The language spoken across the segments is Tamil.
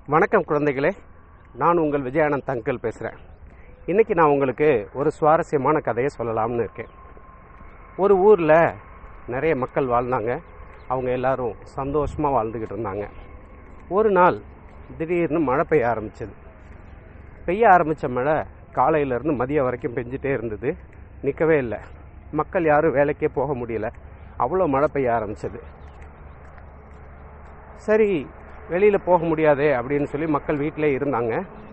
வணக்கம் குழந்தைகளே நான் உங்கள் விஜயானந்த் அங்கிள் பேசுகிறேன் இன்றைக்கி நான் உங்களுக்கு ஒரு சுவாரஸ்யமான கதையை சொல்லலாம்னு இருக்கேன் ஒரு ஊரில் நிறைய மக்கள் வாழ்ந்தாங்க அவங்க எல்லாரும் சந்தோஷமாக வாழ்ந்துக்கிட்டு இருந்தாங்க ஒரு நாள் திடீர்னு மழை பெய்ய ஆரம்பிச்சது பெய்ய ஆரம்பித்த மழை காலையிலேருந்து மதியம் வரைக்கும் பெஞ்சிட்டே இருந்தது நிற்கவே இல்லை மக்கள் யாரும் வேலைக்கே போக முடியல அவ்வளோ மழை பெய்ய ஆரம்பிச்சது சரி வெளியில் போக முடியாதே அப்படின்னு சொல்லி மக்கள் வீட்டிலே இருந்தாங்க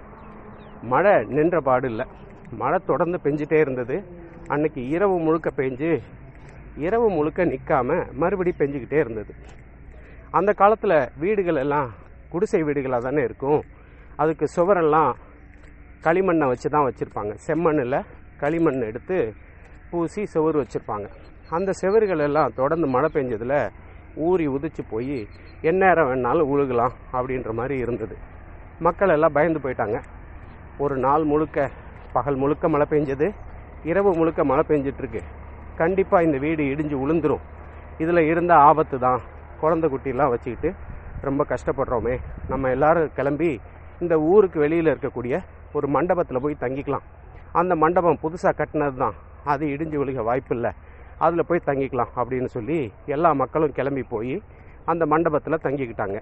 மழை நின்ற பாடு இல்லை மழை தொடர்ந்து பெஞ்சிட்டே இருந்தது அன்னைக்கு இரவு முழுக்க பெஞ்சு இரவு முழுக்க நிற்காம மறுபடி பெஞ்சிக்கிட்டே இருந்தது அந்த காலத்தில் வீடுகள் எல்லாம் குடிசை வீடுகளாக தானே இருக்கும் அதுக்கு சுவரெல்லாம் களிமண்ணை வச்சு தான் வச்சுருப்பாங்க செம்மண்ணில் களிமண் எடுத்து பூசி சுவர் வச்சுருப்பாங்க அந்த செவறுகள் எல்லாம் தொடர்ந்து மழை பெஞ்சதில் ஊறி உதிச்சு போய் எந்நேரம் வேணாலும் உழுகலாம் அப்படின்ற மாதிரி இருந்தது மக்கள் எல்லாம் பயந்து போயிட்டாங்க ஒரு நாள் முழுக்க பகல் முழுக்க மழை பெஞ்சது இரவு முழுக்க மழை பெஞ்சிட்ருக்கு கண்டிப்பாக இந்த வீடு இடிஞ்சு உளுந்துரும் இதில் இருந்த ஆபத்து தான் குழந்தை குட்டிலாம் வச்சுக்கிட்டு ரொம்ப கஷ்டப்படுறோமே நம்ம எல்லாரும் கிளம்பி இந்த ஊருக்கு வெளியில் இருக்கக்கூடிய ஒரு மண்டபத்தில் போய் தங்கிக்கலாம் அந்த மண்டபம் புதுசாக கட்டினது தான் அது இடிஞ்சு விழுக வாய்ப்பில்லை அதில் போய் தங்கிக்கலாம் அப்படின்னு சொல்லி எல்லா மக்களும் கிளம்பி போய் அந்த மண்டபத்தில் தங்கிக்கிட்டாங்க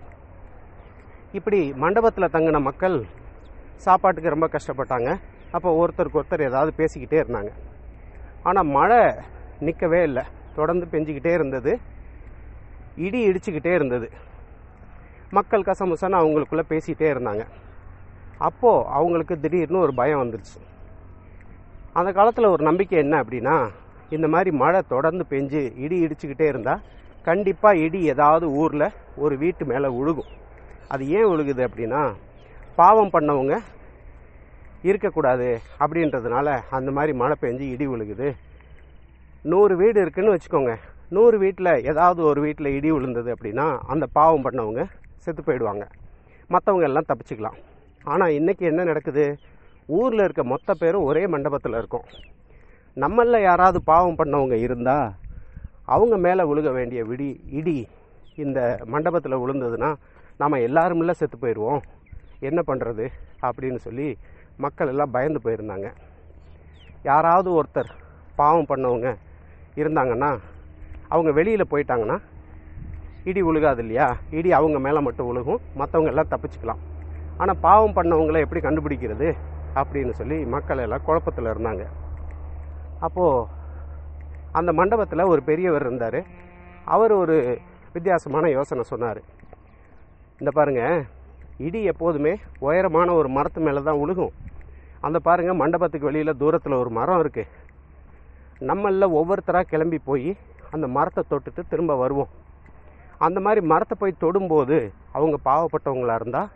இப்படி மண்டபத்தில் தங்கின மக்கள் சாப்பாட்டுக்கு ரொம்ப கஷ்டப்பட்டாங்க அப்போ ஒருத்தருக்கு ஒருத்தர் ஏதாவது பேசிக்கிட்டே இருந்தாங்க ஆனால் மழை நிற்கவே இல்லை தொடர்ந்து பெஞ்சிக்கிட்டே இருந்தது இடி இடிச்சுக்கிட்டே இருந்தது மக்கள் கசமுசன்னு அவங்களுக்குள்ளே பேசிகிட்டே இருந்தாங்க அப்போது அவங்களுக்கு திடீர்னு ஒரு பயம் வந்துருச்சு அந்த காலத்தில் ஒரு நம்பிக்கை என்ன அப்படின்னா இந்த மாதிரி மழை தொடர்ந்து பெஞ்சு இடி இடிச்சுக்கிட்டே இருந்தால் கண்டிப்பாக இடி ஏதாவது ஊரில் ஒரு வீட்டு மேலே விழுகும் அது ஏன் விழுகுது அப்படின்னா பாவம் பண்ணவங்க இருக்கக்கூடாது அப்படின்றதுனால அந்த மாதிரி மழை பெஞ்சு இடி விழுகுது நூறு வீடு இருக்குன்னு வச்சுக்கோங்க நூறு வீட்டில் ஏதாவது ஒரு வீட்டில் இடி விழுந்தது அப்படின்னா அந்த பாவம் பண்ணவங்க செத்து போயிடுவாங்க மற்றவங்க எல்லாம் தப்பிச்சுக்கலாம் ஆனால் இன்றைக்கி என்ன நடக்குது ஊரில் இருக்க மொத்த பேரும் ஒரே மண்டபத்தில் இருக்கோம் நம்மளில் யாராவது பாவம் பண்ணவங்க இருந்தால் அவங்க மேலே விழுக வேண்டிய விடி இடி இந்த மண்டபத்தில் விழுந்ததுன்னா நாம் எல்லாருமில்ல செத்து போயிடுவோம் என்ன பண்ணுறது அப்படின்னு சொல்லி மக்கள் எல்லாம் பயந்து போயிருந்தாங்க யாராவது ஒருத்தர் பாவம் பண்ணவங்க இருந்தாங்கன்னா அவங்க வெளியில் போயிட்டாங்கன்னா இடி விழுகாது இல்லையா இடி அவங்க மேலே மட்டும் விழுகும் மற்றவங்க எல்லாம் தப்பிச்சுக்கலாம் ஆனால் பாவம் பண்ணவங்கள எப்படி கண்டுபிடிக்கிறது அப்படின்னு சொல்லி மக்கள் எல்லாம் குழப்பத்தில் இருந்தாங்க அப்போது அந்த மண்டபத்தில் ஒரு பெரியவர் இருந்தார் அவர் ஒரு வித்தியாசமான யோசனை சொன்னார் இந்த பாருங்க இடி எப்போதுமே உயரமான ஒரு மரத்து மேலே தான் உழுகும் அந்த பாருங்க மண்டபத்துக்கு வெளியில் தூரத்தில் ஒரு மரம் இருக்குது நம்மளில் ஒவ்வொருத்தராக கிளம்பி போய் அந்த மரத்தை தொட்டுட்டு திரும்ப வருவோம் அந்த மாதிரி மரத்தை போய் தொடும்போது அவங்க பாவப்பட்டவங்களா இருந்தால்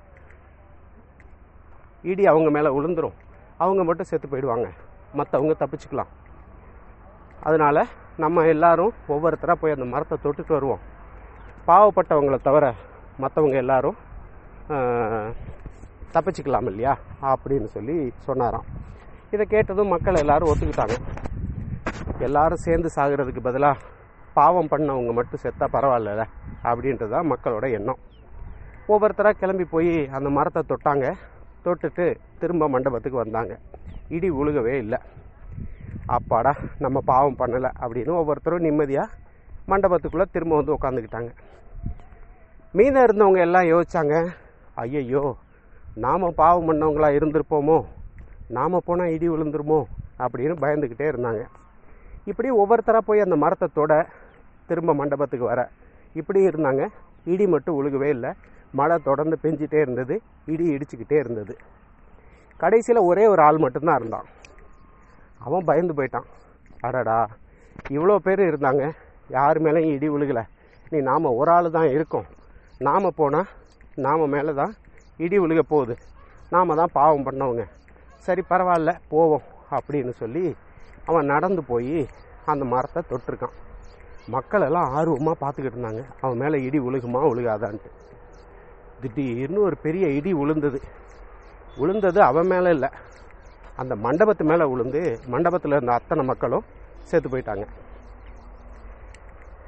இடி அவங்க மேலே விழுந்துரும் அவங்க மட்டும் செத்து போயிடுவாங்க மற்றவங்க தப்பிச்சுக்கலாம் அதனால் நம்ம எல்லாரும் ஒவ்வொருத்தராக போய் அந்த மரத்தை தொட்டுட்டு வருவோம் பாவப்பட்டவங்களை தவிர மற்றவங்க எல்லாரும் ஆஹ், தப்பிச்சுக்கலாம் இல்லையா அப்படின்னு சொல்லி சொன்னாராம் இதை கேட்டதும் மக்கள் எல்லாரும் ஒத்துக்கிட்டாங்க எல்லாரும் சேர்ந்து சாகிறதுக்கு பதிலாக பாவம் பண்ணவங்க மட்டும் செத்தா பரவாயில்ல அப்படின்றது தான் மக்களோட எண்ணம் ஒவ்வொருத்தராக கிளம்பி போய் அந்த மரத்தை தொட்டாங்க தொட்டுட்டு திரும்ப மண்டபத்துக்கு வந்தாங்க இடி உழுகவே இல்லை அப்பாடா நம்ம பாவம் பண்ணலை அப்படின்னு ஒவ்வொருத்தரும் நிம்மதியாக மண்டபத்துக்குள்ளே திரும்ப வந்து உட்காந்துக்கிட்டாங்க மீதம் இருந்தவங்க எல்லாம் யோசிச்சாங்க ஐயையோ நாம் பாவம் பண்ணவங்களா இருந்திருப்போமோ நாம் போனால் இடி விழுந்துருமோ அப்படின்னு பயந்துக்கிட்டே இருந்தாங்க இப்படி ஒவ்வொருத்தராக போய் அந்த மரத்தை தொட திரும்ப மண்டபத்துக்கு வர இப்படி இருந்தாங்க இடி மட்டும் விழுகவே இல்லை மழை தொடர்ந்து பெஞ்சிட்டே இருந்தது இடி இடிச்சுக்கிட்டே இருந்தது கடைசியில் ஒரே ஒரு ஆள் மட்டும்தான் இருந்தான் அவன் பயந்து போயிட்டான் அடடா இவ்வளோ பேர் இருந்தாங்க யார் மேலேயும் இடி விழுகலை நீ நாம் ஒரு ஆள் தான் இருக்கோம் நாம் போனால் நாம் மேலே தான் இடி விழுக போகுது நாம் தான் பாவம் பண்ணவங்க சரி பரவாயில்ல போவோம் அப்படின்னு சொல்லி அவன் நடந்து போய் அந்த மரத்தை தொட்டிருக்கான் மக்கள் எல்லாம் ஆர்வமாக பார்த்துக்கிட்டு இருந்தாங்க அவன் மேலே இடி விழுகுமா விழுகாதான்ட்டு திடீர்னு ஒரு பெரிய இடி விழுந்தது விழுந்தது அவன் மேலே இல்லை அந்த மண்டபத்து மேலே விழுந்து மண்டபத்தில் இருந்த அத்தனை மக்களும் செத்து போயிட்டாங்க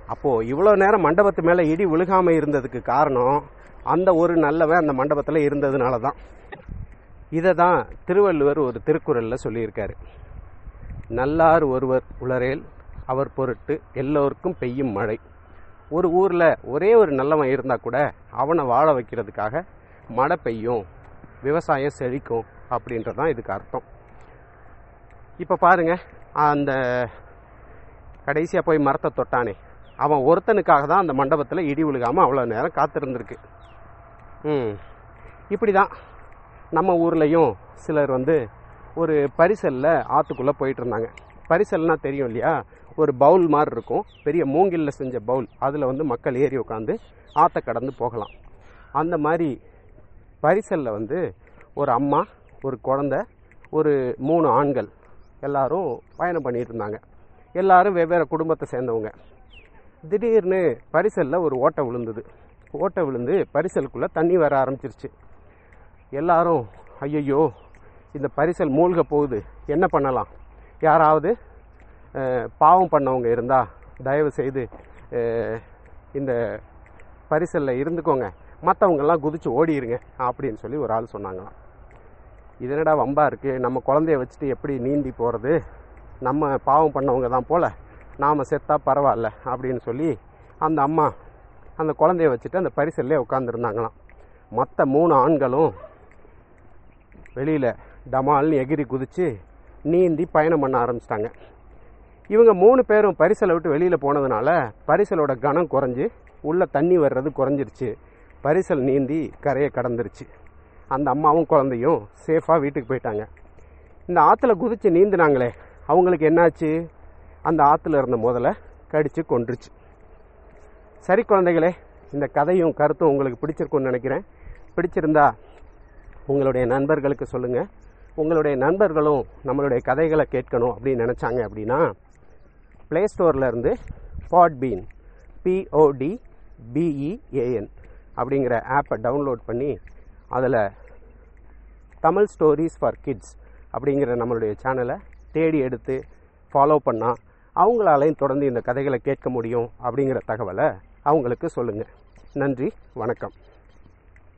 அப்போது இவ்வளோ நேரம் மண்டபத்து மேலே இடி விழுகாமல் இருந்ததுக்கு காரணம் அந்த ஒரு நல்லவன் அந்த மண்டபத்தில் இருந்ததுனால தான் இதை தான் திருவள்ளுவர் ஒரு திருக்குறளில் சொல்லியிருக்காரு நல்லார் ஒருவர் உளரேல் அவர் பொருட்டு எல்லோருக்கும் பெய்யும் மழை ஒரு ஊரில் ஒரே ஒரு நல்லவன் இருந்தால் கூட அவனை வாழ வைக்கிறதுக்காக மழை பெய்யும் விவசாயம் செழிக்கும் அப்படின்றது தான் இதுக்கு அர்த்தம் இப்போ பாருங்க அந்த கடைசியாக போய் மரத்தை தொட்டானே அவன் ஒருத்தனுக்காக தான் அந்த மண்டபத்தில் இடி விழுகாமல் அவ்வளோ நேரம் காத்திருந்திருக்கு ம் இப்படி தான் நம்ம ஊர்லேயும் சிலர் வந்து ஒரு பரிசலில் ஆற்றுக்குள்ளே போயிட்டு இருந்தாங்க பரிசல்னா தெரியும் இல்லையா ஒரு பவுல் மாதிரி இருக்கும் பெரிய மூங்கில்ல செஞ்ச பவுல் அதில் வந்து மக்கள் ஏறி உட்காந்து ஆற்றை கடந்து போகலாம் அந்த மாதிரி பரிசலில் வந்து ஒரு அம்மா ஒரு குழந்த ஒரு மூணு ஆண்கள் எல்லாரும் பயணம் பண்ணிட்டு இருந்தாங்க எல்லாரும் வெவ்வேறு குடும்பத்தை சேர்ந்தவங்க திடீர்னு பரிசலில் ஒரு ஓட்டை விழுந்தது ஓட்டை விழுந்து பரிசலுக்குள்ளே தண்ணி வர ஆரம்பிச்சிருச்சு எல்லாரும் ஐயையோ இந்த பரிசல் மூழ்க போகுது என்ன பண்ணலாம் யாராவது அஹ், பாவம் பண்ணவங்க இருந்தால் தயவு செய்து அஹ், இந்த பரிசலில் இருந்துக்கோங்க மற்றவங்கெல்லாம் குதிச்சு ஓடிடுங்க அப்படின்னு சொல்லி ஒரு ஆள் சொன்னாங்களாம் இது என்னடா வம்பா இருக்குது நம்ம குழந்தைய வச்சுட்டு எப்படி நீந்தி போகிறது நம்ம பாவம் பண்ணவங்க தான் போல நாம் செத்தா பரவாயில்ல அப்படின்னு சொல்லி அந்த அம்மா அந்த குழந்தைய வச்சுட்டு அந்த பரிசல்லே உட்காந்துருந்தாங்களாம் மற்ற மூணு ஆண்களும் வெளியில் டமால்னு எகிரி குதித்து நீந்தி பயணம் பண்ண ஆரம்பிச்சிட்டாங்க இவங்க மூணு பேரும் பரிசலை விட்டு வெளியில் போனதுனால பரிசலோட கனம் குறைஞ்சு உள்ள தண்ணி வர்றது குறைஞ்சிருச்சு பரிசல் நீந்தி கரையை கடந்துருச்சு அந்த அம்மாவும் குழந்தையும் சேஃபாக வீட்டுக்கு போயிட்டாங்க இந்த ஆற்றுல குதித்து நீந்தினாங்களே அவங்களுக்கு என்னாச்சு அந்த ஆற்றுல இருந்த முதல்ல கடிச்சு கொன்றுச்சு சரி குழந்தைகளே இந்த கதையும் கருத்தும் உங்களுக்கு பிடிச்சிருக்கும்னு நினைக்கிறேன் பிடிச்சிருந்தா உங்களுடைய நண்பர்களுக்கு சொல்லுங்கள் உங்களுடைய நண்பர்களும் நம்மளுடைய கதைகளை கேட்கணும் அப்படின்னு நினச்சாங்க அப்படின்னா ப்ளே ஸ்டோரில் இருந்து பாட்பீன் பிஓடி பிஇஏஎன் அப்படிங்கிற ஆப்பை டவுன்லோட் பண்ணி அதில் தமிழ் ஸ்டோரிஸ் ஃபார் கிட்ஸ் அப்படிங்கிற நம்மளுடைய சேனலை தேடி எடுத்து ஃபாலோ பண்ணால் அவங்களாலையும் தொடர்ந்து இந்த கதைகளை கேட்க முடியும் அப்படிங்கிற தகவலை அவங்களுக்கு சொல்லுங்கள் நன்றி வணக்கம்